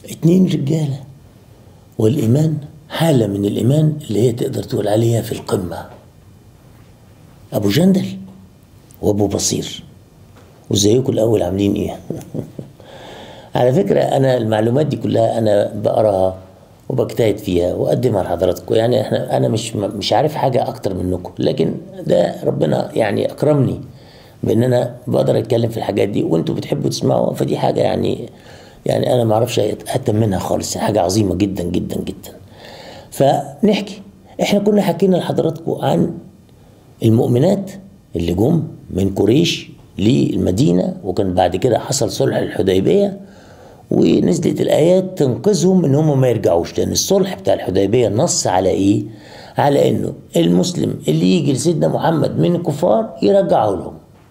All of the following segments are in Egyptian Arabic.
اتنين رجالة والإيمان حالة من الإيمان اللي هي تقدر تقول عليها في القمة أبو جندل وأبو بصير وزيكم الأول عاملين إيه على فكرة أنا المعلومات دي كلها أنا بقراها وبجتهد فيها وأقدمها لحضراتكم يعني إحنا أنا مش مش عارف حاجة أكتر منكم لكن ده ربنا يعني أكرمني بإن أنا بقدر أتكلم في الحاجات دي وأنتوا بتحبوا تسمعوها فدي حاجة يعني يعني أنا ما أعرفش أهتم منها خالص حاجة عظيمة جدا جدا جدا فنحكي إحنا كنا حكينا لحضراتكم عن المؤمنات اللي جم من قريش للمدينة وكان بعد كده حصل صلح الحديبية ونزلت الآيات تنقذهم إن هم ما يرجعوش لأن الصلح بتاع الحديبية نص على إيه؟ على إنه المسلم اللي يجي لسيدنا محمد من الكفار يرجعه لهم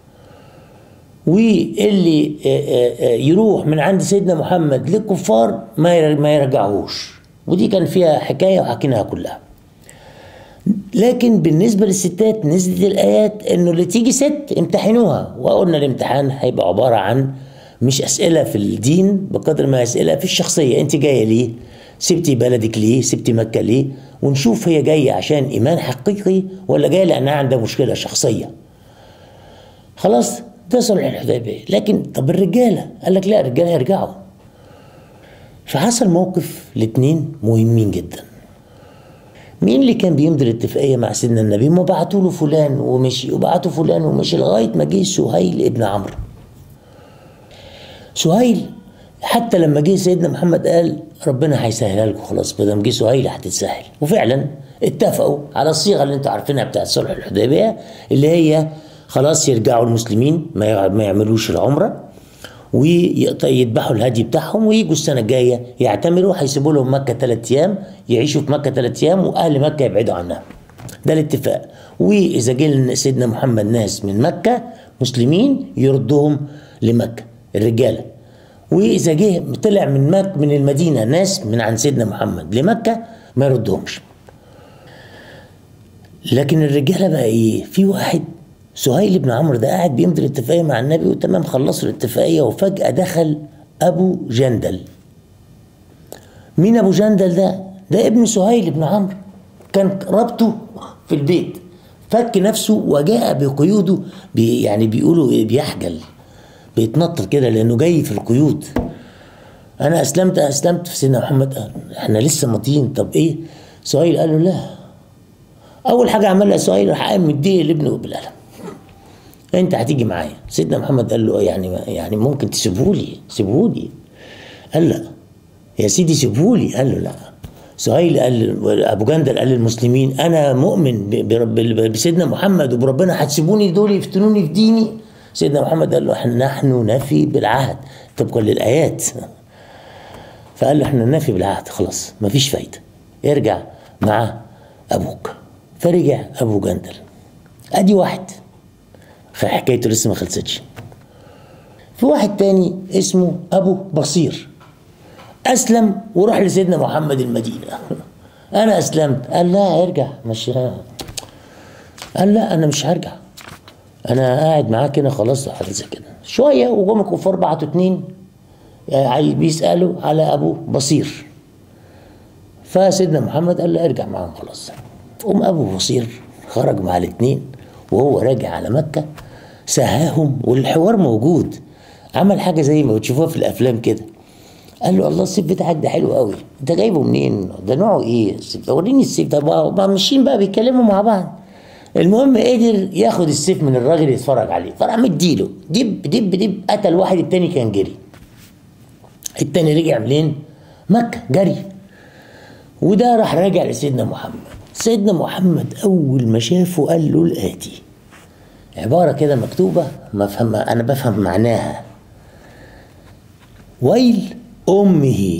واللي يروح من عند سيدنا محمد للكفار ما ما يرجعوش ودي كان فيها حكايه وحكيناها كلها لكن بالنسبة للستات نزلت الآيات إنه اللي تيجي ست امتحنوها وقلنا الامتحان هيبقى عبارة عن مش أسئلة في الدين بقدر ما أسئلة في الشخصية أنت جاية ليه؟ سبتي بلدك ليه؟ سبتي مكة ليه؟ ونشوف هي جاية عشان إيمان حقيقي ولا جاية لأنها عندها مشكلة شخصية. خلاص ده صلح الحديبية لكن طب الرجالة قال لك لا الرجالة يرجعوا. فحصل موقف الاتنين مهمين جدا. مين اللي كان بيمضي الاتفاقية مع سيدنا النبي؟ ما بعتوا له فلان ومشي وبعتوا فلان ومشي لغاية ما جه سهيل ابن عمرو. سهيل حتى لما جه سيدنا محمد قال ربنا هيسهلها لكم خلاص ما دام جه سهيل هتتسهل وفعلا اتفقوا على الصيغه اللي انتوا عارفينها بتاعت صلح الحديبيه اللي هي خلاص يرجعوا المسلمين ما ما يعملوش العمره ويذبحوا الهدي بتاعهم ويجوا السنه الجايه يعتمروا هيسيبوا لهم مكه ثلاث ايام يعيشوا في مكه ثلاث ايام واهل مكه يبعدوا عنها ده الاتفاق واذا جه سيدنا محمد ناس من مكه مسلمين يردهم لمكه الرجاله واذا جه طلع من مك من المدينه ناس من عند سيدنا محمد لمكه ما يردهمش لكن الرجاله بقى ايه في واحد سهيل بن عمرو ده قاعد بيمضي الاتفاقيه مع النبي وتمام خلصوا الاتفاقيه وفجاه دخل ابو جندل مين ابو جندل ده ده ابن سهيل بن عمرو كان ربطه في البيت فك نفسه وجاء بقيوده بي يعني بيقولوا إيه بيحجل بيتنطط كده لانه جاي في القيود انا اسلمت اسلمت في سيدنا محمد احنا لسه ماضيين طب ايه سهيل قال له لا اول حاجه عملها سهيل راح قام مديه لابنه بالقلم انت هتيجي معايا سيدنا محمد قال له يعني يعني ممكن تسيبهولي سيبهولي قال لا يا سيدي سيبهولي قال له لا سهيل قال ابو جندل قال للمسلمين انا مؤمن بسيدنا محمد وبربنا هتسيبوني دول يفتنوني في ديني سيدنا محمد قال له احنا نحن نفي بالعهد طبقا للايات فقال له احنا نفي بالعهد خلاص مفيش فايده ارجع مع ابوك فرجع ابو جندل ادي واحد حكايته لسه ما خلصتش في واحد تاني اسمه ابو بصير اسلم وراح لسيدنا محمد المدينه انا اسلمت قال لا ارجع مش قال لا انا مش هرجع انا قاعد معاك هنا خلاص حاجه زي كده شويه وجم الكفار بعتوا اتنين بيسالوا على ابو بصير فسيدنا محمد قال له ارجع معاهم خلاص قوم ابو بصير خرج مع الاتنين وهو راجع على مكه سهاهم والحوار موجود عمل حاجه زي ما بتشوفوها في الافلام كده قال له الله السيف بتاعك ده حلو قوي انت جايبه منين ده نوعه ايه السيف وريني السيف ده بقى ماشيين بقى بيتكلموا مع بعض المهم قدر ياخد السيف من الراجل يتفرج عليه فراح مديله دب دب دب قتل واحد التاني كان جري التاني رجع منين مكة جري وده راح راجع لسيدنا محمد سيدنا محمد أول ما شافه قال له الآتي عبارة كده مكتوبة ما فهم أنا بفهم معناها ويل أمه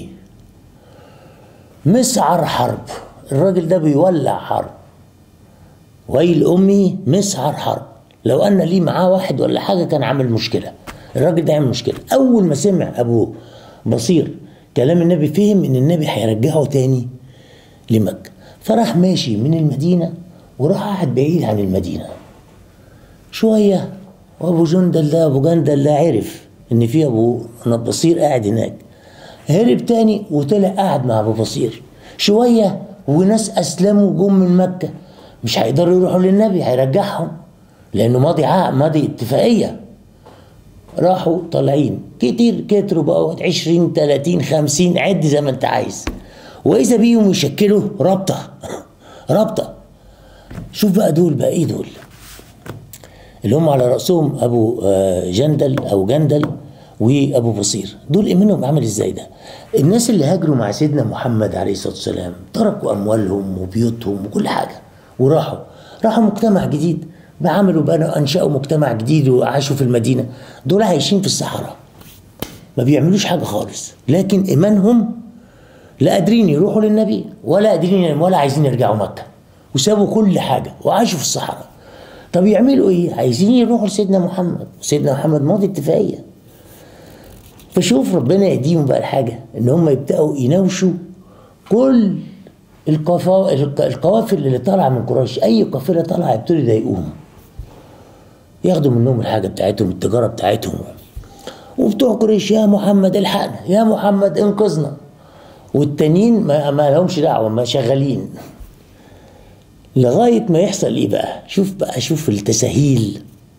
مسعر حرب الراجل ده بيولع حرب ويل امي مسعر حرب لو ان لي معاه واحد ولا حاجه كان عامل مشكله الراجل ده عامل مشكله اول ما سمع ابو بصير كلام النبي فهم ان النبي هيرجعه تاني لمكه فراح ماشي من المدينه وراح قاعد بعيد عن المدينه شويه وابو جندل ده ابو جندل ده عرف ان في ابو بصير قاعد هناك هرب تاني وطلع قاعد مع ابو بصير شويه وناس اسلموا جم من مكه مش هيقدروا يروحوا للنبي هيرجعهم لانه ماضي عقد ماضي اتفاقيه راحوا طالعين كتير كتروا بقوا 20 30 50 عد زي ما انت عايز واذا بيهم يشكلوا رابطه رابطه شوف بقى دول بقى ايه دول اللي هم على راسهم ابو آه، جندل او جندل وابو بصير دول ايمانهم عامل ازاي ده الناس اللي هاجروا مع سيدنا محمد عليه الصلاه والسلام تركوا اموالهم وبيوتهم وكل حاجه وراحوا راحوا مجتمع جديد عملوا بقى انشأوا مجتمع جديد وعاشوا في المدينه دول عايشين في الصحراء ما بيعملوش حاجه خالص لكن ايمانهم لا قادرين يروحوا للنبي ولا قادرين ولا عايزين يرجعوا مكه وسابوا كل حاجه وعاشوا في الصحراء طب يعملوا ايه عايزين يروحوا لسيدنا محمد سيدنا محمد ماضي اتفاقيه فشوف ربنا يديهم بقى الحاجه ان هم يبداوا يناوشوا كل القوافل اللي طالعه من قريش اي قافله طالعه يبتدوا يضايقوهم ياخدوا منهم الحاجه بتاعتهم التجاره بتاعتهم وبتوع قريش يا محمد الحقنا يا محمد انقذنا والتانيين ما, ما لهمش دعوه ما شغالين لغايه ما يحصل ايه بقى شوف بقى شوف التساهيل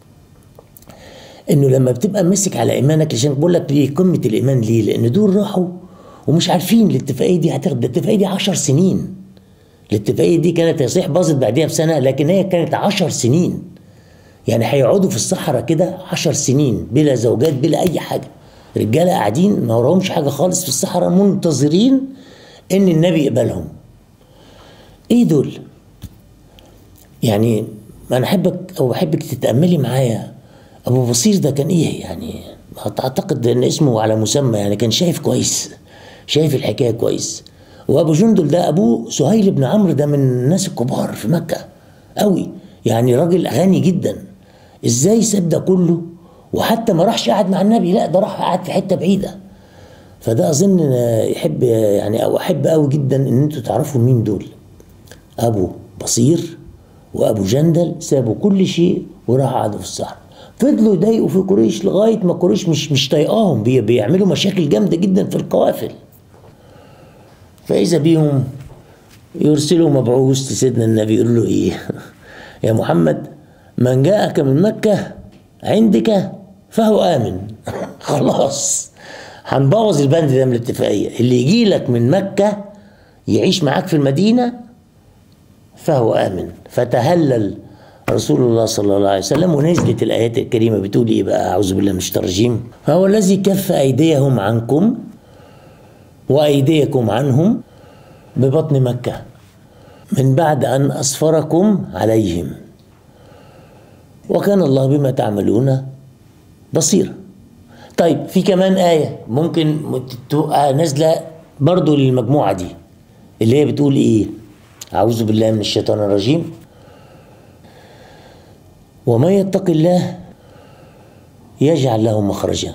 انه لما بتبقى ماسك على ايمانك عشان بقول لك ليه قمه الايمان ليه لان دول راحوا ومش عارفين الاتفاقيه دي هتاخد الاتفاقيه دي 10 سنين الاتفاقيه دي كانت يصيح باظت بعديها بسنه لكن هي كانت 10 سنين يعني هيقعدوا في الصحراء كده 10 سنين بلا زوجات بلا اي حاجه رجاله قاعدين ما وراهمش حاجه خالص في الصحراء منتظرين ان النبي يقبلهم ايه دول يعني انا احبك او بحبك تتاملي معايا ابو بصير ده كان ايه يعني اعتقد ان اسمه على مسمى يعني كان شايف كويس شايف الحكايه كويس وابو جندل ده ابوه سهيل بن عمرو ده من الناس الكبار في مكه قوي يعني راجل غني جدا ازاي ساب ده كله وحتى ما راحش قعد مع النبي لا ده راح قعد في حته بعيده فده اظن يحب يعني او احب قوي جدا ان انتوا تعرفوا مين دول ابو بصير وابو جندل سابوا كل شيء وراح قعدوا في الصحراء فضلوا يضايقوا في قريش لغايه ما قريش مش مش طايقاهم بيعملوا مشاكل جامده جدا في القوافل فاذا بيهم يرسلوا مبعوث لسيدنا النبي يقول له ايه يا محمد من جاءك من مكه عندك فهو امن خلاص هنبوظ البند ده من الاتفاقيه اللي يجي لك من مكه يعيش معاك في المدينه فهو امن فتهلل رسول الله صلى الله عليه وسلم ونزلت الآيات الكريمة بتقول إيه بقى أعوذ بالله من الشيطان الرجيم فهو الذي كف أيديهم عنكم وأيديكم عنهم ببطن مكة من بعد أن أسفركم عليهم وكان الله بما تعملون بصيرا طيب في كمان آية ممكن تبقى نازلة برضو للمجموعة دي اللي هي بتقول إيه أعوذ بالله من الشيطان الرجيم ومن يتق الله يجعل له مخرجا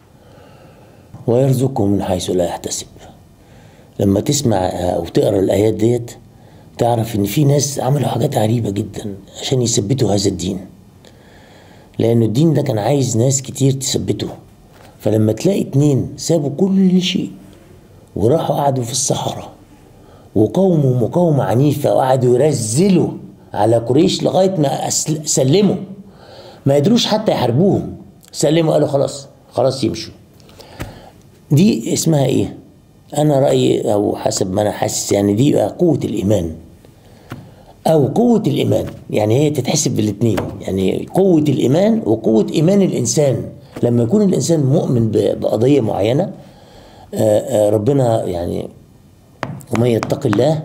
ويرزقه من حيث لا يحتسب لما تسمع او تقرا الايات ديت تعرف ان في ناس عملوا حاجات عجيبه جدا عشان يثبتوا هذا الدين لان الدين ده كان عايز ناس كتير تثبته فلما تلاقي اتنين سابوا كل شيء وراحوا قعدوا في الصحراء وقوموا مقاومة عنيفة وقعدوا يرزلوا على قريش لغايه ما سلموا ما قدروش حتى يحاربوهم سلموا قالوا خلاص خلاص يمشوا دي اسمها ايه انا رايي او حسب ما انا حاسس يعني دي قوه الايمان او قوه الايمان يعني هي تتحسب بالاثنين يعني قوه الايمان وقوه ايمان الانسان لما يكون الانسان مؤمن بقضيه معينه ربنا يعني ومن يتق الله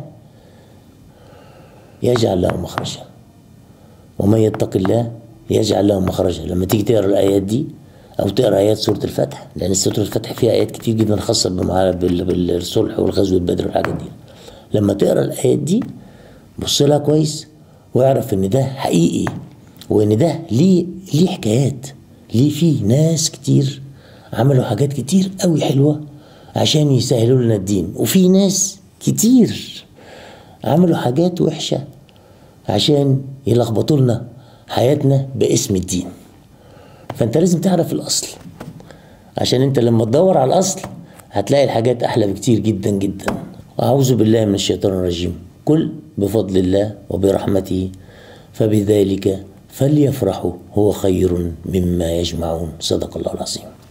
يجعل له مخرجا ومن يتق الله يجعل له مخرجا لما تيجي تقرا الايات دي او تقرا ايات سوره الفتح لان سوره الفتح فيها ايات كتير جدا خاصه بالصلح والغزو والبدر والحاجات دي لما تقرا الايات دي بص لها كويس واعرف ان ده حقيقي وان ده ليه ليه حكايات ليه في ناس كتير عملوا حاجات كتير قوي حلوه عشان يسهلوا لنا الدين وفي ناس كتير عملوا حاجات وحشه عشان يلخبطوا لنا حياتنا باسم الدين فانت لازم تعرف الاصل عشان انت لما تدور على الاصل هتلاقي الحاجات احلى بكتير جدا جدا اعوذ بالله من الشيطان الرجيم قل بفضل الله وبرحمته فبذلك فليفرحوا هو خير مما يجمعون صدق الله العظيم